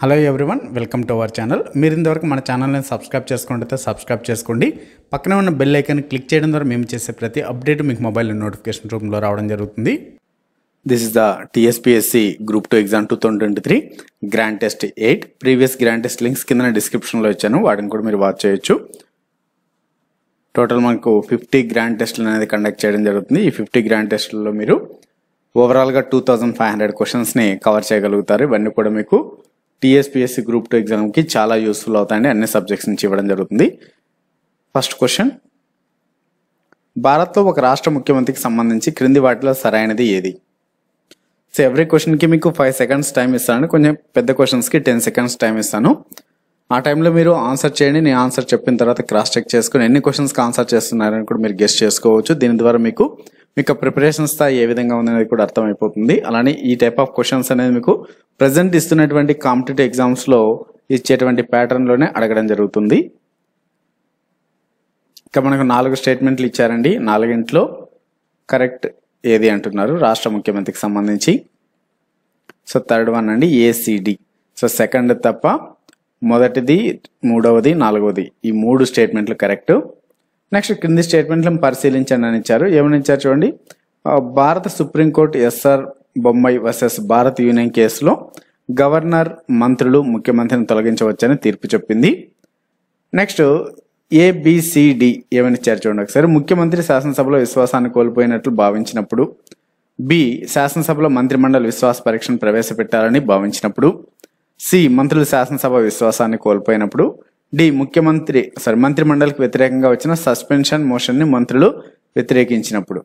hello everyone welcome to our channel మీరు ఇంతవరకు మన ఛానల్ని సబ్స్క్రైబ్ చేసుకుంటే సబ్స్క్రైబ్ చేసుకోండి పక్కనే ఉన్న బెల్ ఐకాన్ క్లిక్ చేయడం ద్వారా మేము చేసే ప్రతి అప్డేట్ మీకు మొబైల్ నోటిఫికేషన్ రూమ్లో రావడం జరుగుతుంది this is the TSPSC group two exam two thousand twenty three grand test eight previous grand test links కింద డిస్క్రిప్షన్లో ఇచ్చాను వాటిని కూడా మీరు వాచ్ చేయొచ్చు టోటల్ మనకు ఫిఫ్టీ గ్రాండ్ టెస్ట్లు అనేది కండక్ట్ చేయడం జరుగుతుంది ఈ ఫిఫ్టీ గ్రాండ్ టెస్ట్లలో మీరు ఓవరాల్గా టూ థౌజండ్ ఫైవ్ హండ్రెడ్ క్వశ్చన్స్ని కవర్ చేయగలుగుతారు ఇవన్నీ కూడా మీకు టీఎస్పిఎస్సి గ్రూప్ టూ ఎగ్జామ్కి చాలా యూస్ఫుల్ అవుతాయండి అన్ని సబ్జెక్ట్స్ నుంచి ఇవ్వడం జరుగుతుంది ఫస్ట్ క్వశ్చన్ భారత్లో ఒక రాష్ట్ర ముఖ్యమంత్రికి సంబంధించి క్రింది వాటిలో సరైనది ఏది సో ఎవ్రీ క్వశ్చన్కి మీకు ఫైవ్ సెకండ్స్ టైం ఇస్తాను కొంచెం పెద్ద క్వశ్చన్స్కి టెన్ సెకండ్స్ టైం ఇస్తాను ఆ టైంలో మీరు ఆన్సర్ చేయండి నేను ఆన్సర్ చెప్పిన తర్వాత క్రాస్ చెక్ చేసుకుని ఎన్ని క్వశ్చన్స్కి ఆన్సర్ చేస్తున్నారని కూడా మీరు గెస్ట్ చేసుకోవచ్చు దీని ద్వారా మీకు మీకు ప్రిపరేషన్ స్థాయి ఏ విధంగా ఉందనేది కూడా అర్థమైపోతుంది అలానే ఈ టైప్ ఆఫ్ క్వశ్చన్స్ అనేది మీకు ప్రజెంట్ ఇస్తున్నటువంటి కాంపిటేటివ్ ఎగ్జామ్స్లో ఇచ్చేటువంటి ప్యాటర్న్లోనే అడగడం జరుగుతుంది ఇక మనకు నాలుగు స్టేట్మెంట్లు ఇచ్చారండి నాలుగింట్లో కరెక్ట్ ఏది అంటున్నారు రాష్ట్ర ముఖ్యమంత్రికి సంబంధించి సో థర్డ్ వన్ అండి ఏసీడి సో సెకండ్ తప్ప మొదటిది మూడవది నాలుగవది ఈ మూడు స్టేట్మెంట్లు కరెక్ట్ నెక్స్ట్ కింది స్టేట్మెంట్లను పరిశీలించండి అని ఇచ్చారు ఏమని ఇచ్చారు చూడండి ఆ, భారత supreme court S R Bommai versus Bharat union కేసులో గవర్నర్ మంత్రులు ముఖ్యమంత్రిని తొలగించవచ్చని తీర్పు చెప్పింది నెక్స్ట్ ఏబిసిడి ఏమని ఇచ్చారు చూడండి ఒకసారి ముఖ్యమంత్రి శాసనసభలో విశ్వాసాన్ని కోల్పోయినట్లు భావించినప్పుడు బి శాసనసభలో మంత్రిమండలి విశ్వాస పరీక్షను ప్రవేశపెట్టాలని భావించినప్పుడు సి మంత్రులు శాసనసభ విశ్వాసాన్ని కోల్పోయినప్పుడు డి ముఖ్యమంత్రి సారీ మంత్రిమండలికి వ్యతిరేకంగా వచ్చిన సస్పెన్షన్ మోషన్ ని మంత్రులు వ్యతిరేకించినప్పుడు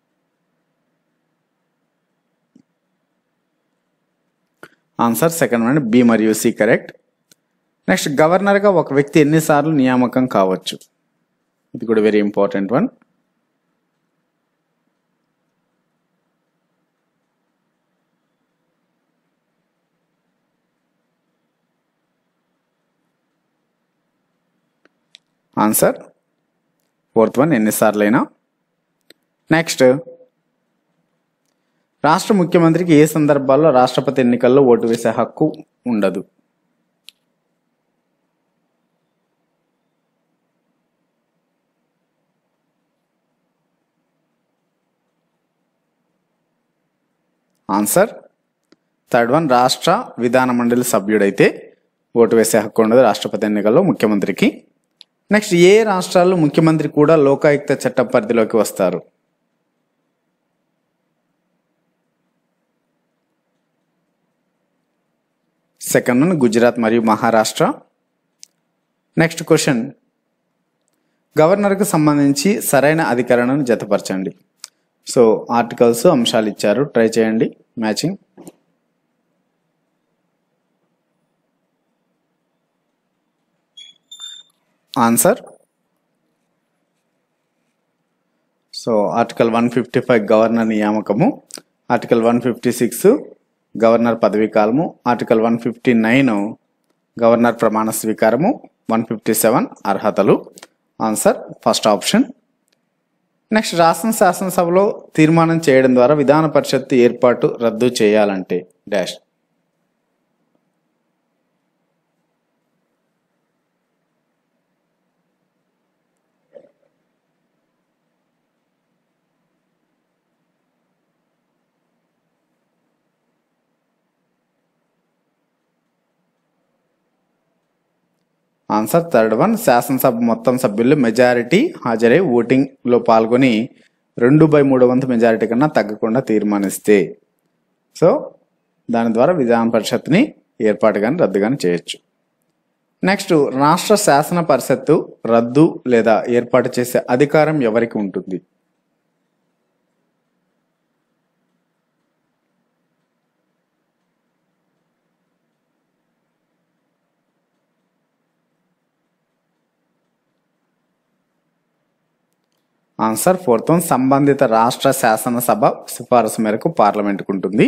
ఆన్సర్ సెకండ్ వన్ బి మరియు సి కరెక్ట్ నెక్స్ట్ గవర్నర్గా ఒక వ్యక్తి ఎన్నిసార్లు నియామకం కావచ్చు ఇది కూడా very important one answer fourth one ఎన్నిసార్లైనా నెక్స్ట్ రాష్ట్ర ముఖ్యమంత్రికి ఏ సందర్భాల్లో రాష్ట్రపతి ఎన్నికల్లో ఓటు వేసే హక్కు ఉండదు ఆన్సర్ థర్డ్ వన్ రాష్ట్ర విధాన మండలి సభ్యుడైతే ఓటు వేసే హక్కు ఉండదు రాష్ట్రపతి ఎన్నికల్లో ముఖ్యమంత్రికి నెక్స్ట్ ఏ రాష్ట్రాల్లో ముఖ్యమంత్రి కూడా లోకాయుక్త చట్ట పరిధిలోకి వస్తారు సెకండ్ వన్ గుజరాత్ మరియు మహారాష్ట్ర నెక్స్ట్ క్వశ్చన్ గవర్నర్కు సంబంధించి సరైన అధికరణను జతపరచండి సో ఆర్టికల్స్ అంశాలు ఇచ్చారు ట్రై చేయండి matching answer so article one fifty five governor నియామకము article one fifty six governor పదవీ కాలము article one fifty nine governor ప్రమాణ స్వీకారము వన్ ఫిఫ్టీ సెవెన్ అర్హతలు ఆన్సర్ ఫస్ట్ ఆప్షన్ నెక్స్ట్ రాష్ట్ర శాసనసభలో తీర్మానం చేయడం ద్వారా విధాన పరిషత్ ఏర్పాటు రద్దు చేయాలంటే డాష్ ఆన్సర్ థర్డ్ వన్ శాసనసభ మొత్తం సభ్యులు మెజారిటీ హాజరై ఓటింగ్ లో పాల్గొని రెండు బై మూడు వంతు మెజారిటీ కన్నా తగ్గకుండా తీర్మానిస్తే సో దాని ద్వారా విధాన పరిషత్ని ఏర్పాటు కానీ రద్దు కానీ చేయొచ్చు నెక్స్ట్ రాష్ట్ర శాసన పరిషత్తు రద్దు లేదా ఏర్పాటు చేసే అధికారం ఎవరికి ఉంటుంది ఆన్సర్ ఫోర్త్ వన్ సంబంధిత రాష్ట్ర శాసనసభ సిఫారసు మేరకు పార్లమెంట్కు ఉంటుంది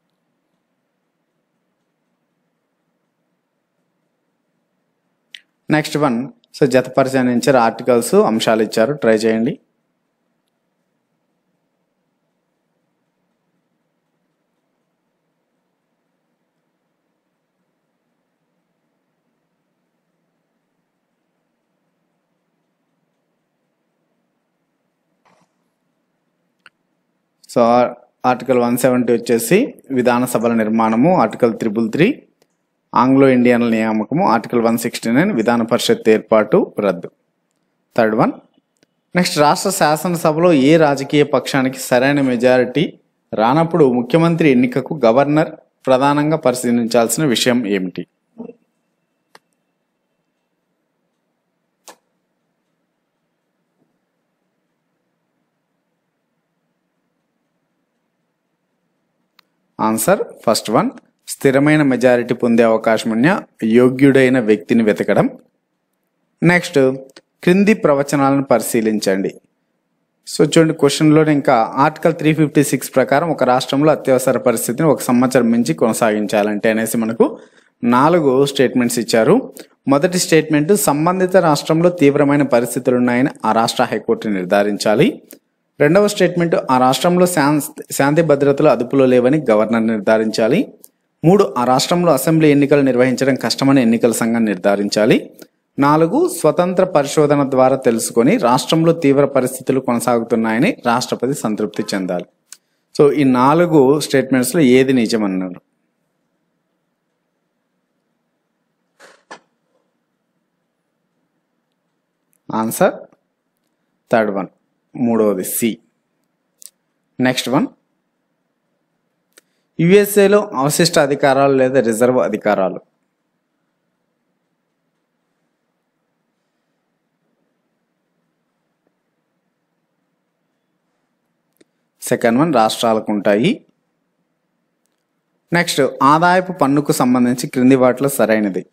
నెక్స్ట్ వన్ సో జతపరిచయం ఇచ్చారు ఆర్టికల్స్ అంశాలు ఇచ్చారు ట్రై చేయండి సో ఆర్టికల్ వన్ సెవెంటీ వచ్చేసి విధాన సభల నిర్మాణము ఆర్టికల్ త్రిబుల్ త్రీ ఆంగ్లో ఇండియన్ల నియామకము ఆర్టికల్ వన్ సిక్స్టీ నైన్ విధాన పరిషత్ ఏర్పాటు రద్దు థర్డ్ వన్ నెక్స్ట్ రాష్ట్ర శాసనసభలో ఏ రాజకీయ పక్షానికి సరైన మెజారిటీ రానప్పుడు ముఖ్యమంత్రి ఎన్నికకు గవర్నర్ ప్రధానంగా పరిశీలించాల్సిన విషయం ఏమిటి ఆన్సర్ ఫస్ట్ వన్ స్థిరమైన మెజారిటీ పొందే అవకాశం ఉన్న యోగ్యుడైన వ్యక్తిని వెతకడం నెక్స్ట్ క్రింది ప్రవచనాలను పరిశీలించండి సో చూడండి క్వశ్చన్లో ఇంకా ఆర్టికల్ త్రీ ఫిఫ్టీ సిక్స్ ప్రకారం ఒక రాష్ట్రంలో అత్యవసర పరిస్థితిని ఒక సంవత్సరం మించి కొనసాగించాలంటే అనేసి మనకు నాలుగు స్టేట్మెంట్స్ ఇచ్చారు మొదటి స్టేట్మెంట్ సంబంధిత రాష్ట్రంలో తీవ్రమైన పరిస్థితులు ఉన్నాయని ఆ రాష్ట్ర హైకోర్టు నిర్ధారించాలి రెండవ స్టేట్మెంట్ ఆ రాష్ట్రంలో శాంతి శాంతి భద్రతలు అదుపులో లేవని గవర్నర్ నిర్ధారించాలి మూడు ఆ రాష్ట్రంలో అసెంబ్లీ ఎన్నికలు నిర్వహించడం కష్టమని ఎన్నికల సంఘం నిర్ధారించాలి నాలుగు స్వతంత్ర పరిశోధన ద్వారా తెలుసుకొని రాష్ట్రంలో తీవ్ర పరిస్థితులు కొనసాగుతున్నాయని రాష్ట్రపతి సంతృప్తి చెందాలి సో ఈ నాలుగు స్టేట్మెంట్స్లో ఏది నిజమన్నారు ఆన్సర్ థర్డ్ వన్ మూడవది సి నెక్స్ట్ వన్ యుఎస్ఏలో అవశిష్ట అధికారాలు లేదా రిజర్వ్ అధికారాలు సెకండ్ వన్ రాష్ట్రాలకు ఉంటాయి నెక్స్ట్ ఆదాయపు పన్నుకు సంబంధించి క్రింది వాటిలో సరైనది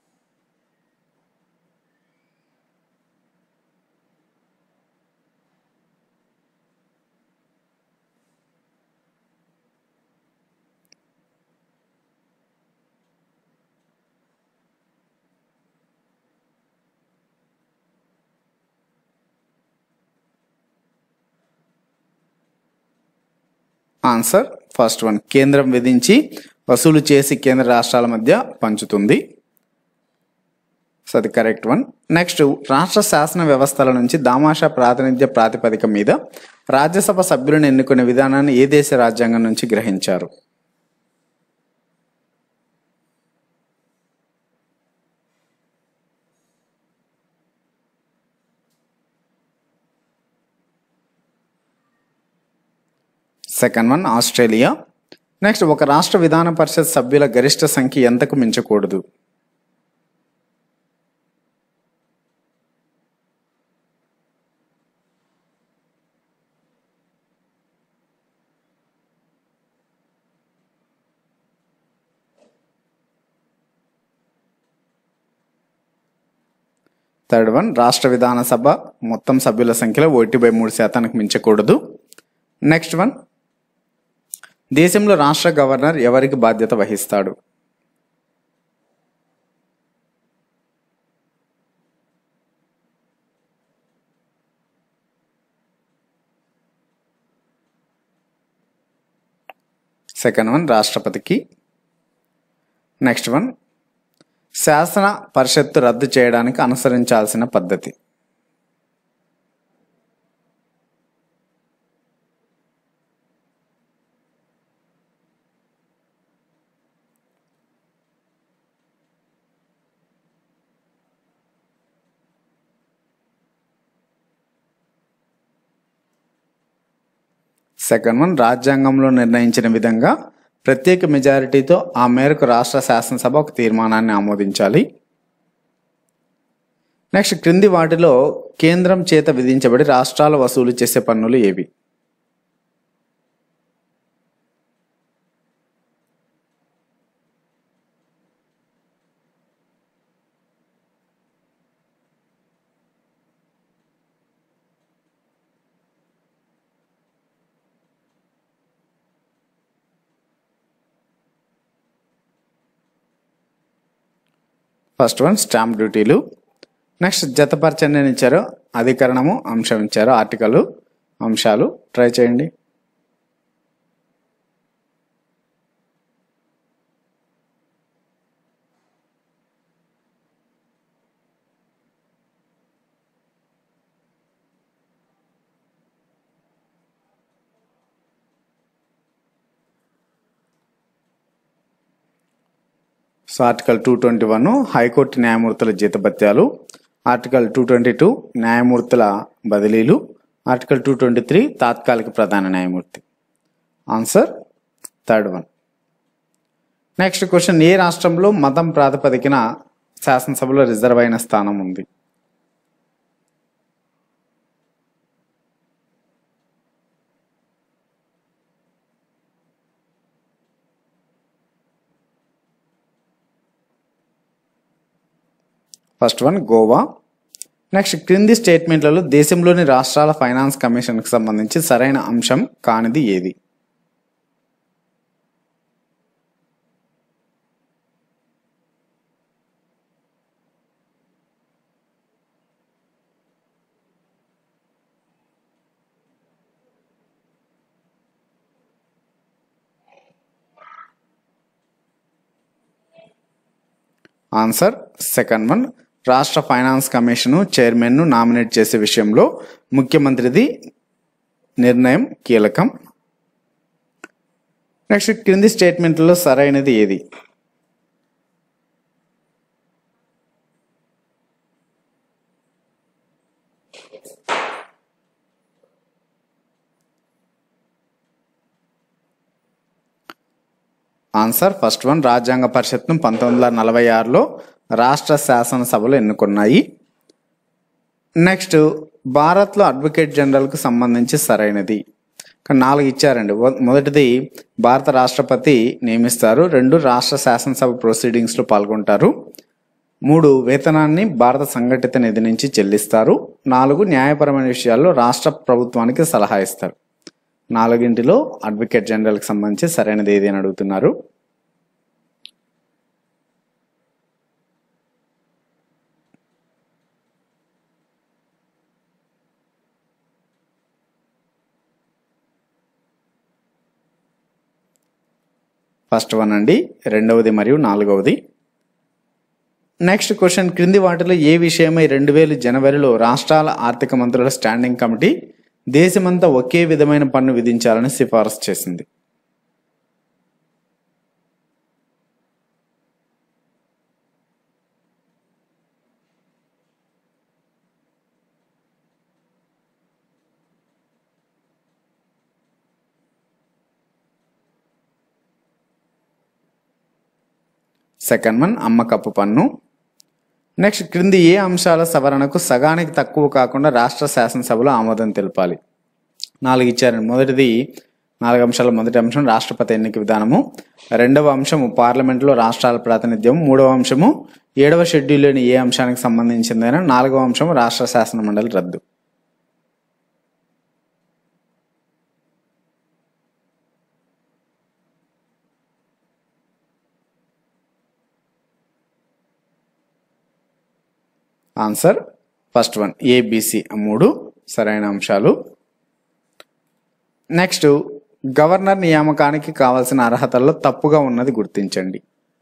ఆన్సర్ ఫస్ట్ వన్ కేంద్రం విధించి వసూలు చేసి కేంద్ర రాష్ట్రాల మధ్య పంచుతుంది సో అది కరెక్ట్ వన్ నెక్స్ట్ రాష్ట్ర శాసన వ్యవస్థల నుంచి దామాషా ప్రాతినిధ్య ప్రాతిపదిక మీద రాజ్యసభ సభ్యులను ఎన్నుకునే విధానాన్ని ఏ దేశ రాజ్యాంగం నుంచి గ్రహించారు సెకండ్ వన్ ఆస్ట్రేలియా నెక్స్ట్ ఒక రాష్ట్ర విధాన పరిషత్ సభ్యుల గరిష్ట సంఖ్య ఎంతకు మించకూడదు థర్డ్ వన్ రాష్ట్ర విధాన సభ మొత్తం సభ్యుల సంఖ్యలో ఒకటి బై మూడు శాతానికి మించకూడదు నెక్స్ట్ వన్ దేశంలో రాష్ట్ర గవర్నర్ ఎవరికి బాధ్యత వహిస్తాడు సెకండ్ వన్ రాష్ట్రపతికి నెక్స్ట్ వన్ శాసన పరిషత్తు రద్దు చేయడానికి అనుసరించాల్సిన పద్ధతి సెకండ్ వన్ రాజ్యాంగంలో నిర్ణయించిన విధంగా ప్రత్యేక మెజారిటీతో ఆ మేరకు రాష్ట్ర శాసనసభ ఒక తీర్మానాన్ని ఆమోదించాలి నెక్స్ట్ క్రింది వాటిలో కేంద్రం చేత విధించబడి రాష్ట్రాలు వసూలు చేసే పన్నులు ఏవి ఫస్ట్ వన్ స్టాంప్ డ్యూటీలు నెక్స్ట్ జతపరచండి అని ఇచ్చారు అధికరణము అంశం ఇచ్చారు ఆర్టికల్ అంశాలు ట్రై చేయండి so article two twenty one high court న్యాయమూర్తుల జీతభత్యాలు ఆర్టికల్ టూ ట్వంటీ టూ న్యాయమూర్తుల బదిలీలు ఆర్టికల్ టూ ట్వంటీ త్రీ తాత్కాలిక ప్రధాన న్యాయమూర్తి answer third one next question ఏ రాష్ట్రంలో మతం ప్రాతిపదికన శాసనసభలో రిజర్వ్ అయిన స్థానం ఉంది ఫస్ట్ వన్ గోవా నెక్స్ట్ క్రింది స్టేట్మెంట్లలో దేశంలోని రాష్ట్రాల ఫైనాన్స్ కమిషన్కి సంబంధించి సరైన అంశం కానిది ఏది ఆన్సర్ సెకండ్ వన్ రాష్ట్ర ఫైనాన్స్ కమిషన్ చైర్మన్ను నామినేట్ చేసే విషయంలో ముఖ్యమంత్రిది నిర్ణయం కీలకం నెక్స్ట్ క్రింది స్టేట్మెంట్లో సరైనది ఏది ఆన్సర్ ఫస్ట్ వన్ రాజ్యాంగ పరిషత్ను పంతొమ్మిది వందల నలభై ఆరులో రాష్ట్ర శాసనసభలు ఎన్నుకున్నాయి నెక్స్ట్ భారత్లో అడ్వకేట్ జనరల్కు సంబంధించి సరైనది ఇక్కడ నాలుగు ఇచ్చారండి మొ- మొదటిది భారత రాష్ట్రపతి నియమిస్తారు రెండు రాష్ట్ర శాసనసభ ప్రొసీడింగ్స్లో పాల్గొంటారు మూడు వేతనాన్ని భారత సంఘటిత నిధి నుంచి చెల్లిస్తారు నాలుగు న్యాయపరమైన విషయాల్లో రాష్ట్ర ప్రభుత్వానికి సలహా ఇస్తారు నాలుగింటిలో అడ్వకేట్ జనరల్కి సంబంధించి సరైనది ఏది అని అడుగుతున్నారు ఫస్ట్ వన్ అండి రెండవది మరియు నాలుగవది నెక్స్ట్ క్వశ్చన్ క్రింది వాటిలో ఏ విషయమై రెండు వేల జనవరిలో రాష్ట్రాల ఆర్థిక మంత్రుల స్టాండింగ్ కమిటీ దేశమంతా ఒకే విధమైన పన్ను విధించాలని సిఫారసు చేసింది సెకండ్ వన్ అమ్మకప్పు పన్ను నెక్స్ట్ క్రింది ఏ అంశాల సవరణకు సగానికి తక్కువ కాకుండా రాష్ట్ర శాసనసభలో ఆమోదం తెలపాలి నాలుగు ఇచ్చారండి మొదటిది నాలుగు అంశాల మొదటి అంశం రాష్ట్రపతి ఎన్నిక విధానము రెండవ అంశము పార్లమెంట్లో రాష్ట్రాల ప్రాతినిధ్యం మూడవ అంశము ఏడవ షెడ్యూల్లోని ఏ అంశానికి సంబంధించిందైనా నాలుగవ అంశం రాష్ట్ర శాసన మండలి రద్దు ఆన్సర్ ఫస్ట్ వన్ ఏబిసి మూడు సరైన అంశాలు నెక్స్ట్ గవర్నర్ నియామకానికి కావాల్సిన అర్హతల్లో తప్పుగా ఉన్నది గుర్తించండి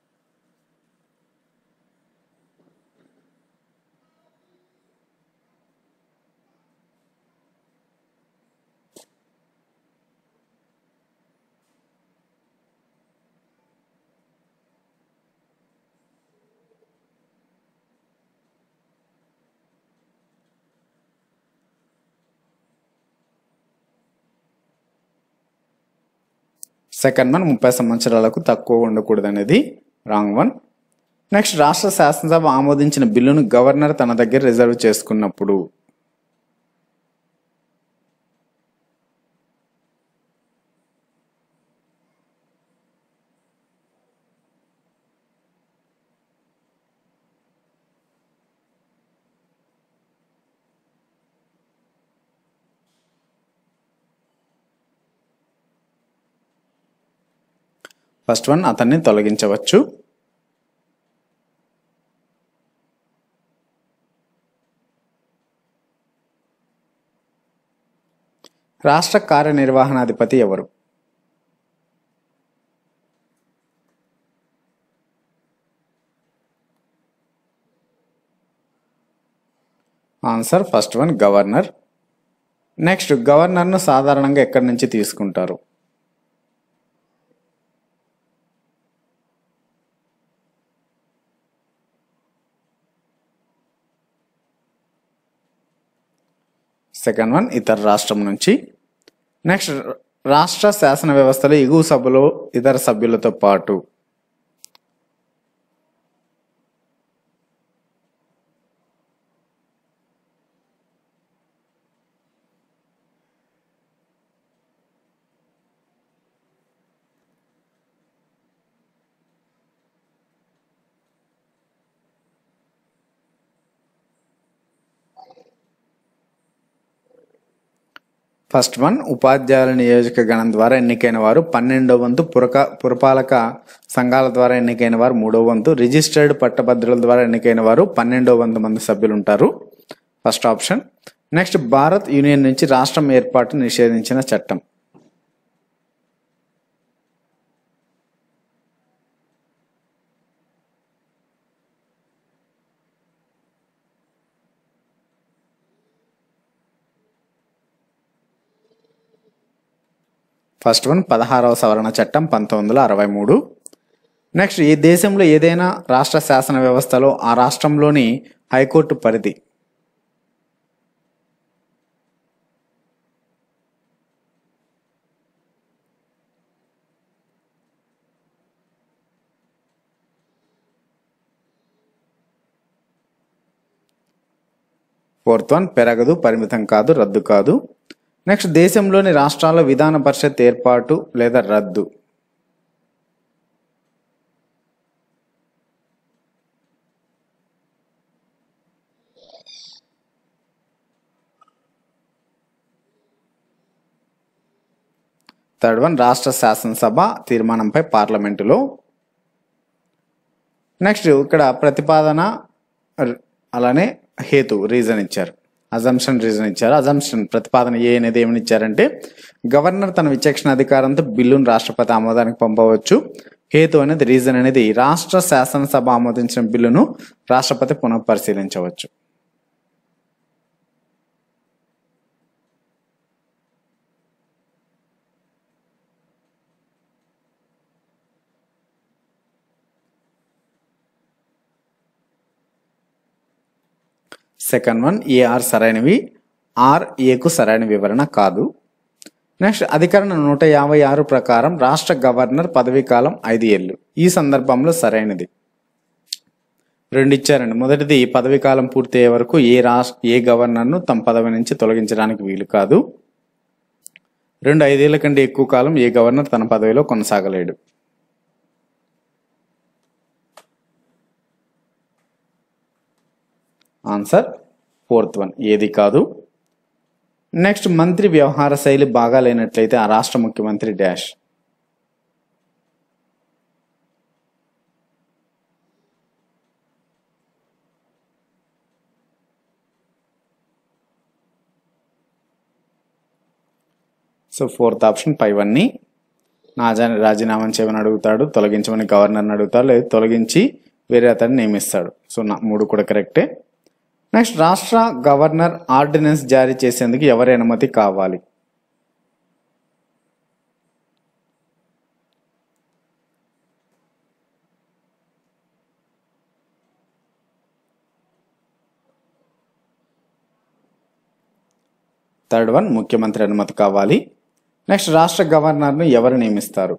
సెకండ్ వన్ ముప్పై సంవత్సరాలకు తక్కువ ఉండకూడదు అనేది రాంగ్ వన్ నెక్స్ట్ రాష్ట్ర శాసనసభ ఆమోదించిన బిల్లును గవర్నర్ తన దగ్గర రిజర్వ్ చేసుకున్నప్పుడు ఫస్ట్ వన్ అతన్ని తొలగించవచ్చు రాష్ట్ర కార్యనిర్వహణాధిపతి ఎవరు answer first one governor next గవర్నర్ను సాధారణంగా ఎక్కడి నుంచి తీసుకుంటారు సెకండ్ వన్ ఇతర రాష్ట్రం నుంచి నెక్స్ట్ రాష్ట్ర శాసన వ్యవస్థలో ఎగువ సభలో ఇతర సభ్యులతో పాటు ఫస్ట్ వన్ ఉపాధ్యాయుల నియోజక గణం ద్వారా ఎన్నికైన వారు పన్నెండో వంతు పురక పురపాలక సంఘాల ద్వారా ఎన్నికైన వారు మూడో వంతు రిజిస్టర్డ్ పట్టభద్రుల ద్వారా ఎన్నికైన వారు పన్నెండో వంతు మంది సభ్యులు ఉంటారు first option next Bharat union నుంచి రాష్ట్రం ఏర్పాటు నిషేధించిన చట్టం ఫస్ట్ వన్ పదహారవ సవరణ చట్టం పంతొమ్మిది వందల అరవై మూడు నెక్స్ట్ ఈ దేశంలో ఏదైనా రాష్ట్ర శాసన వ్యవస్థలో ఆ రాష్ట్రంలోని హైకోర్టు పరిధి ఫోర్త్ వన్ పెరగదు పరిమితం కాదు రద్దు కాదు నెక్స్ట్ దేశంలోని రాష్ట్రాల విధాన పరిషత్ ఏర్పాటు లేదా రద్దు థర్డ్ వన్ రాష్ట్ర శాసనసభ తీర్మానంపై పార్లమెంటులో నెక్స్ట్ ఇక్కడ ప్రతిపాదన ర- అలానే హేతు రీజన్ ఇచ్చారు అజంప్షన్ రీజన్ ఇచ్చారు అజంప్షన్ ప్రతిపాదన ఏ అనేది ఏమని ఇచ్చారంటే గవర్నర్ తన విచక్షణ అధికారంతో బిల్లును రాష్ట్రపతి ఆమోదానికి పంపవచ్చు హేతు అనేది రీజన్ అనేది రాష్ట్ర శాసనసభ ఆమోదించిన బిల్లును రాష్ట్రపతి పునఃపరిశీలించవచ్చు సెకండ్ వన్ ఏఆర్ సరైనవి ఆర్ ఏకు సరైన వివరణ కాదు నెక్స్ట్ అధికరణ నూట యాభై ఆరు ప్రకారం రాష్ట్ర గవర్నర్ పదవీ కాలం ఐదు ఏళ్ళు ఈ సందర్భంలో సరైనది రెండు ఇచ్చారండి మొదటిది పదవీ కాలం పూర్తయ్యే వరకు ఏ రాష్ట్ర ఏ గవర్నర్ను తమ పదవి నుంచి తొలగించడానికి వీలు కాదు రెండు ఐదేళ్ల కంటే ఎక్కువ కాలం ఏ గవర్నర్ తన పదవిలో కొనసాగలేడు ఆన్సర్ ఫోర్త్ వన్ ఏది కాదు నెక్స్ట్ మంత్రి వ్యవహార శైలి బాగా లేనట్లయితే ఆ రాష్ట్ర ముఖ్యమంత్రి డాష్ సో ఫోర్త్ ఆప్షన్ పైవన్నీ నాజా రాజీనామా చేయమని అడుగుతాడు తొలగించమని గవర్నర్ని అడుగుతాడు లేదా తొలగించి వేరే అతన్ని నియమిస్తాడు సో నా మూడు కూడా కరెక్టే నెక్స్ట్ రాష్ట్ర గవర్నర్ ఆర్డినెన్స్ జారీ చేసేందుకు ఎవరి అనుమతి కావాలి థర్డ్ వన్ ముఖ్యమంత్రి అనుమతి కావాలి నెక్స్ట్ రాష్ట్ర గవర్నర్ను ఎవరు నియమిస్తారు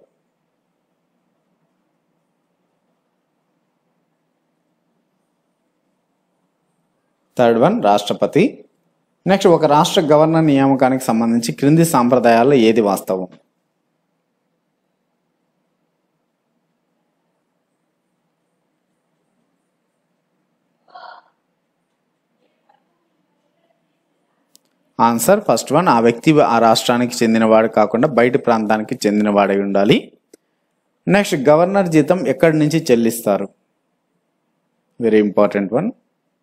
థర్డ్ వన్ రాష్ట్రపతి నెక్స్ట్ ఒక రాష్ట్ర గవర్నర్ నియామకానికి సంబంధించి క్రింది సాంప్రదాయాల్లో ఏది వాస్తవం ఆన్సర్ ఫస్ట్ వన్ ఆ వ్యక్తి ఆ రాష్ట్రానికి చెందినవాడు కాకుండా బయట ప్రాంతానికి చెందినవాడై ఉండాలి నెక్స్ట్ గవర్నర్ జీతం ఎక్కడి నుంచి చెల్లిస్తారు very important one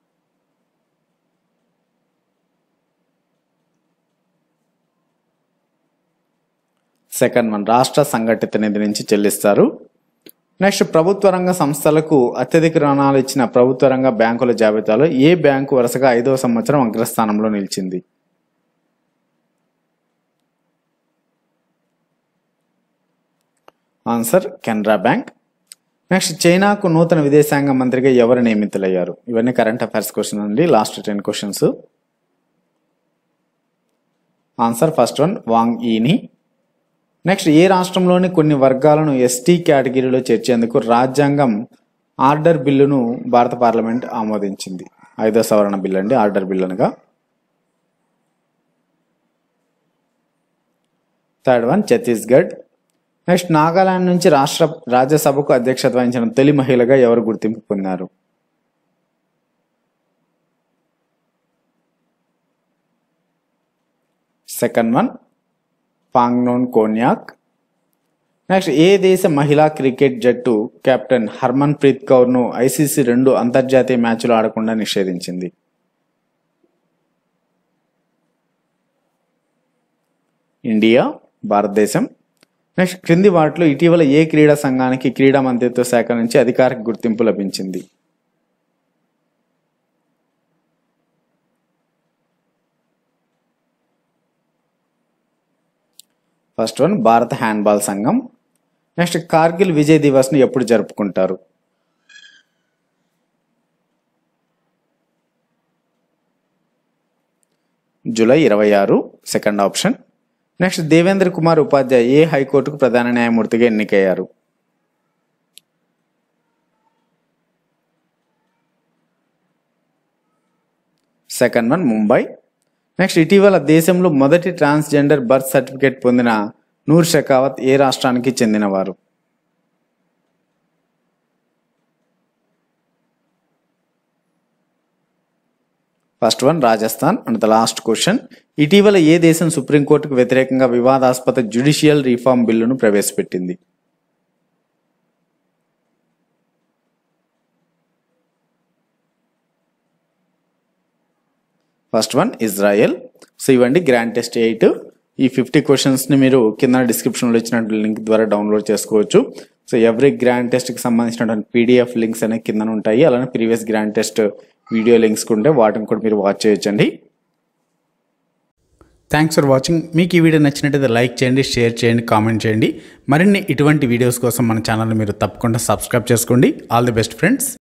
second one రాష్ట్ర సంఘటిత నిధి నుంచి చెల్లిస్తారు నెక్స్ట్ ప్రభుత్వ రంగ సంస్థలకు అత్యధిక రుణాలు ఇచ్చిన ప్రభుత్వ రంగ బ్యాంకుల జాబితాలో ఏ బ్యాంకు వరుసగా ఐదవ సంవత్సరం అగ్రస్థానంలో నిలిచింది ఆన్సర్ కెనరా బ్యాంక్ నెక్స్ట్ చైనాకు నూతన విదేశాంగ మంత్రిగా ఎవరు నియమితులయ్యారు ఇవన్నీ కరెంట్ అఫైర్స్ క్వశ్చన్ అండి last ten questions answer first one Wang ఈని నెక్స్ట్ ఏ రాష్ట్రంలోని కొన్ని వర్గాలను ఎస్టీ కేటగిరీలో చేర్చేందుకు రాజ్యాంగం ఆర్డర్ బిల్లును భారత పార్లమెంట్ ఆమోదించింది ఐదో సవరణ బిల్లు అండి ఆర్డర్ బిల్ అనగా third one Chhattisgarh next Nagaland నుంచి రాష్ట్ర రాజ్యసభకు అధ్యక్షత వహించిన తొలి మహిళగా ఎవరు గుర్తింపు పొందారు second one Phangnon Konyak next ఏ దేశ మహిళా క్రికెట్ జట్టు కెప్టెన్ హర్మన్ ప్రీత్ కౌర్ను ఐసీసీ రెండు అంతర్జాతీయ మ్యాచ్లు ఆడకుండా నిషేధించింది ఇండియా భారతదేశం నెక్స్ట్ క్రింది వాటిలో ఇటీవల ఏ క్రీడా సంఘానికి క్రీడా మంత్రిత్వ శాఖ నుంచి అధికారిక గుర్తింపు లభించింది ఫస్ట్ వన్ భారత హ్యాండ్బాల్ సంఘం నెక్స్ట్ కార్గిల్ విజయ్ దివస్ను ఎప్పుడు జరుపుకుంటారు జూలై ఇరవై ఆరు second option next Devendra Kumar Upadhyay ఏ హైకోర్టుకు ప్రధాన న్యాయమూర్తిగా ఎన్నికయ్యారు సెకండ్ వన్ ముంబై నెక్స్ట్ ఇటీవల దేశంలో మొదటి ట్రాన్స్జెండర్ బర్త్ సర్టిఫికేట్ పొందిన నూర్ షెకావత్ ఏ రాష్ట్రానికి చెందినవారు first one Rajasthan and the last question ఇటీవల ఏ దేశం సుప్రీంకోర్టుకు వ్యతిరేకంగా వివాదాస్పద జ్యుడిషియల్ రిఫార్మ్ బిల్లును ప్రవేశపెట్టింది ఫస్ట్ వన్ ఇజ్రాయెల్ సో ఇవ్వండి గ్రాండ్ టెస్ట్ ఎయిట్ ఈ ఫిఫ్టీ క్వశ్చన్స్ని మీరు కింద డిస్క్రిప్షన్లో ఇచ్చినటువంటి లింక్ ద్వారా డౌన్లోడ్ చేసుకోవచ్చు సో ఎవ్రీ గ్రాండ్ టెస్ట్కి సంబంధించినటువంటి పీడిఎఫ్ లింక్స్ అనేవి కింద ఉంటాయి అలానే previous grand test video links ఉంటే వాటిని కూడా మీరు వాచ్ చేయొచ్చండి థ్యాంక్స్ ఫర్ వాచింగ్ మీకు ఈ వీడియో నచ్చినట్టయితే లైక్ చేయండి షేర్ చేయండి కామెంట్ చేయండి మరిన్ని ఇటువంటి వీడియోస్ కోసం మన ఛానల్ మీరు తప్పకుండా సబ్స్క్రైబ్ చేసుకోండి ఆల్ ది బెస్ట్ ఫ్రెండ్స్